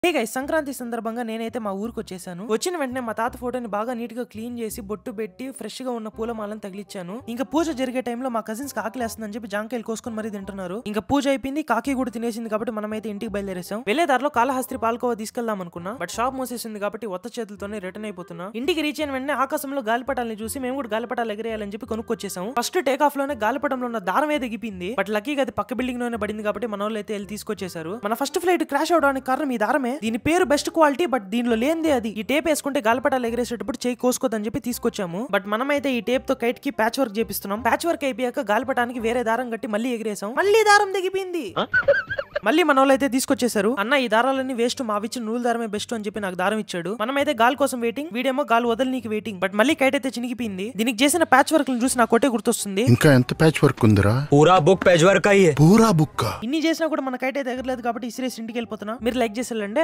hey guys Sankranti సందర్భంగా నేనైతే మా ఊరికి వచ్చేసాను వచ్చిన వెంటనే మా తాత ఫోటోని బాగా నీట్ గా క్లీన్ చేసి బొట్టు పెట్టి ఫ్రెష్ గా ఉన్న పూలమాలను తగిలిచ్చాను ఇంకా పూజ జరిగే టైంలో మా కజిన్స్ ఆకలేస్తుందని చెప్పి జాంకాయలు కోసుకొని మరీ తింటున్నారు ఇంకా పూజ అయిపోయింది కాకి కూడా తినేసింది కాబట్టి మనమైతే ఇంటికి బయలుదేరేసాం వెళ్లే దారిలో కాళహస్త్రి పాల్కోవా తీసుకెళ్దాం అనుకున్నా బట్ షాప్ మూసేసింది కాబట్టి ఒత్త చేతులతోనే రిటర్న్ అయిపోతున్నా ఇంటికి రీచ్ అయిన వెంటనే ఆకాశంలో గాలిపటాలని చూసి మేము కూడా గాలిపటాలు ఎగిరేయాలని చెప్పి కొనుక్కొచ్చేసాం ఫస్ట్ టేక్ ఆఫ్ లోనే గాలిపటంలో ఉన్న దారం ఏది ఎగిపోయింది బట్ లక్కీగా అది పక్క బిల్డింగ్ లోనే పడింది కాబట్టి మన వాళ్ళు అయితే వెళ్ళి తీసుకొచ్చేసారు మన ఫస్ట్ ఫ్లైట్ క్రాష్ అవడానికి కారణం ఈ దారమే దీని పేరు బెస్ట్ క్వాలిటీ బట్ దీనిలో లేనిదే అది ఈ టేప్ వేసుకుంటే గాలిపటాలు ఎగరేసేటప్పుడు చేయి కోసుకోదని చెప్పి తీసుకొచ్చాము బట్ మనమైతే ఈ టేప్ తో కైట్ కి ప్యాచ్ వర్క్ చేపిస్తున్నాం ప్యాచ్ వర్క్ అయిపోయాక గాలిపటానికి వేరే దారం కట్టి మళ్ళీ ఎగిరేసాం మళ్ళీ దారం తెగిపోయింది మళ్ళీ మన వాళ్ళు అయితే తీసుకొచ్చేసారు అన్న ఈ దారాలన్నీ వేస్ట్ మా ఇచ్చిన నూలు దారమే బెస్ట్ అని చెప్పి నాకు దారం ఇచ్చాడు మనమైతే గాలి కోసం వెయిటింగ్ వీడేమో గాలి వదలనీకి వెయిటింగ్ బట్ మళ్ళీ కైట్ అయితే చినిగిపోయింది దీనికి చేసిన ప్యాచ్ వర్క్ చూసి నాకు కొట్టే గుర్తొస్తుంది ఇంకా ఎంత ప్యాచ్ వర్క్ ఉందిరా पूरा बुक पेज वर्क का ही है పూరా బుక్క ఇన్ని చేసినా కూడా మన కైట్ అయితే ఎగరలేదు కాబట్టి ఇసిరేసి ఇంటికి వెళ్ళిపోతున్నా మీరు లైక్ చేసి వెళ్ళండి